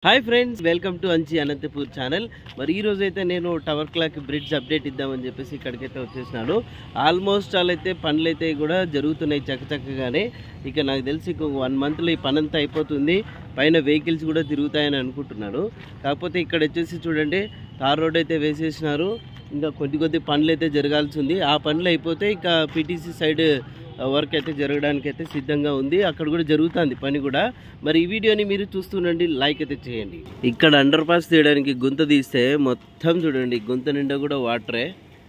hi friends welcome to అంచి Anantapur channel మరి ఈ రోజు అయితే నేను టవర్ క్లాక్ బ్రిడ్జ్ అప్డేట్ ఇద్దామని చెప్పేసి ఇక్కడికైతే వచ్చేసినాను ఆల్మోస్ట్ ఆల్ అయితే పనులు అయితే కూడా జరుగుతున్నాయి చక్కచక్కగానే ఇక నాకు తెలిసి ఇంకో వన్ మంత్లో ఈ పని అంతా అయిపోతుంది పైన వెహికల్స్ కూడా తిరుగుతాయని అనుకుంటున్నాను కాకపోతే ఇక్కడ వచ్చేసి చూడండి తార్ రోడ్ అయితే వేసేసినారు ఇంకా కొద్ది కొద్ది పనులు అయితే జరగాల్సి ఉంది ఆ పనులు అయిపోతే ఇక పీటీసీ సైడ్ వర్క్ అయితే జరగడానికి అయితే సిద్ధంగా ఉంది అక్కడ కూడా జరుగుతుంది పని కూడా మరి ఈ వీడియోని మీరు చూస్తుండండి లైక్ అయితే చేయండి ఇక్కడ అండర్ పాస్ తీయడానికి గుంత తీస్తే మొత్తం చూడండి గుంత నిండా కూడా వాటరే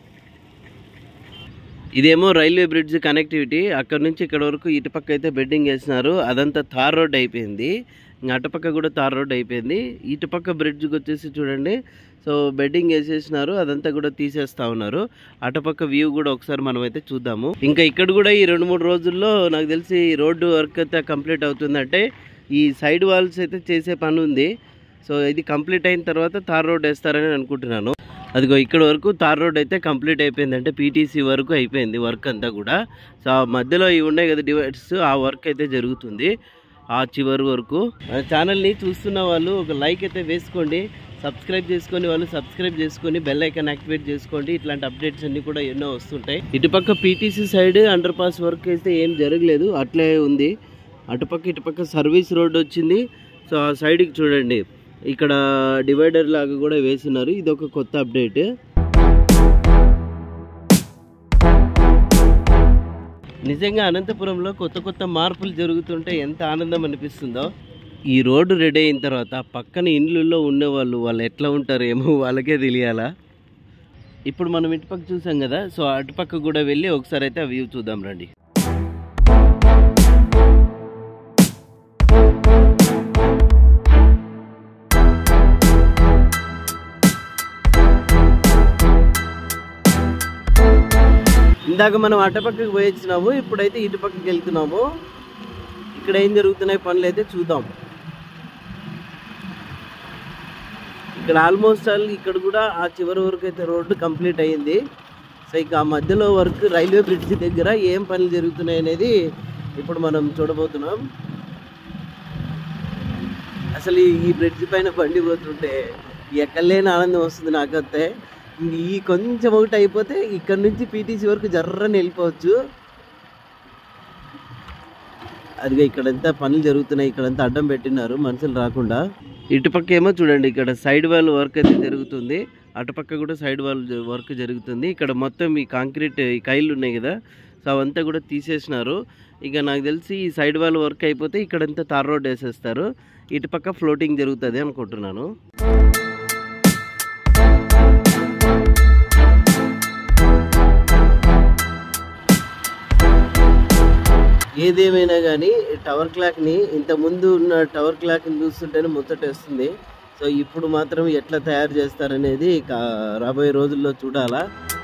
ఇదేమో రైల్వే బ్రిడ్జ్ కనెక్టివిటీ అక్కడ నుంచి ఇక్కడ వరకు ఇటుపక్క అయితే బెడ్డింగ్ వేసినారు అదంతా తార్ రోడ్ అయిపోయింది ఇంకా అటుపక్క కూడా తార్ రోడ్ అయిపోయింది ఇటుపక్క బ్రిడ్జ్కి వచ్చేసి చూడండి సో బెడ్డింగ్ వేసేసినారు అదంతా కూడా తీసేస్తా ఉన్నారు అటుపక్క వ్యూ కూడా ఒకసారి మనం అయితే చూద్దాము ఇంకా ఇక్కడ కూడా ఈ రెండు మూడు రోజుల్లో నాకు తెలిసి రోడ్డు వర్క్ అయితే కంప్లీట్ అవుతుందంటే ఈ సైడ్ వాల్స్ అయితే చేసే పని ఉంది సో ఇది కంప్లీట్ అయిన తర్వాత తార్ రోడ్ వేస్తారని అనుకుంటున్నాను అదిగో ఇక్కడ వరకు తార్ రోడ్ అయితే కంప్లీట్ అయిపోయింది అంటే పీటీసీ వరకు అయిపోయింది వర్క్ అంతా కూడా సో ఆ మధ్యలో ఇవి ఉన్నాయి కదా డివైడ్స్ ఆ వర్క్ అయితే జరుగుతుంది ఆ చివరి వరకు మన ఛానల్ని చూస్తున్న వాళ్ళు ఒక లైక్ అయితే వేసుకోండి సబ్స్క్రైబ్ చేసుకొని వాళ్ళు సబ్స్క్రైబ్ చేసుకొని బెల్ ఐకాన్ యాక్టివేట్ చేసుకోండి ఇట్లాంటి అప్డేట్స్ అన్ని కూడా ఎన్నో వస్తుంటాయి ఇటుపక్క PTC side underpass work అయితే ఏం జరగలేదు అట్లే ఉంది అటుపక్క ఇటుపక్క సర్వీస్ రోడ్ వచ్చింది సో ఆ సైడ్కి చూడండి ఇక్కడ డివైడర్ లాగా కూడా వేసినారు ఇది ఒక కొత్త అప్డేట్ నిజంగా అనంతపురంలో కొత్త కొత్త మార్పులు జరుగుతుంటే ఎంత ఆనందం అనిపిస్తుందో ఈ రోడ్డు రెడీ అయిన తర్వాత పక్కన ఇండ్లలో ఉండేవాళ్ళు వాళ్ళు ఎట్లా ఉంటారు ఏమో వాళ్ళకే తెలియాలా ఇప్పుడు మనం ఇటుపక్క చూసాం కదా సో అటుపక్క కూడా వెళ్ళి ఒకసారి అయితే ఆ వ్యూ చూద్దాం రండి ఇందాక మనం అటుపక్కకి పోయి వచ్చినాము ఇప్పుడైతే ఇటు పక్కకి వెళ్తున్నాము ఇక్కడ ఏం జరుగుతున్నాయి పనులు అయితే చూద్దాం ఇక్కడ ఆల్మోస్ట్ ఆల్ ఇక్కడ కూడా ఆ చివరి వరకు అయితే రోడ్డు కంప్లీట్ అయ్యింది సో ఇక ఆ మధ్యలో వర్క్ రైల్వే బ్రిడ్జ్ దగ్గర ఏం పనులు జరుగుతున్నాయి అనేది ఇప్పుడు మనం చూడబోతున్నాం అసలు ఈ- ఈ బ్రిడ్జ్ పైన బండి పోతుంటే ఎక్కలేని ఆనందం వస్తుంది నాకైతే ఈ కొంచెం ఒకటి అయిపోతే ఇక్కడ నుంచి పీటీసీ వరకు జర్రని వెళ్ళిపోవచ్చు అదిగా ఇక్కడంతా పనులు జరుగుతున్నాయి ఇక్కడంతా అడ్డం పెట్టినారు మనుషులు రాకుండా ఇటుపక్క ఏమో చూడండి ఇక్కడ సైడ్ వాల్ వర్క్ అయితే జరుగుతుంది అటుపక్క కూడా సైడ్ వాల్ జ- వర్క్ జరుగుతుంది ఇక్కడ మొత్తం ఈ కాంక్రీట్ ఈ కైళ్ళు ఉన్నాయి కదా సో అవంతా కూడా తీసేసినారు ఇక నాకు తెలిసి ఈ సైడ్ వాల్ వర్క్ అయిపోతే ఇక్కడంతా తార్ రోడ్ వేసేస్తారు ఇటుపక్క ఫ్లోటింగ్ జరుగుతుంది అనుకుంటున్నాను ఏదేమైనా కానీ టవర్ క్లాక్ని ఇంత ముందు ఉన్న టవర్ క్లాక్ని చూస్తుంటేనే ముచ్చటేస్తుంది సో ఇప్పుడు మాత్రం ఎట్లా తయారు చేస్తారనేది ఇక రాబోయే రోజుల్లో చూడాలా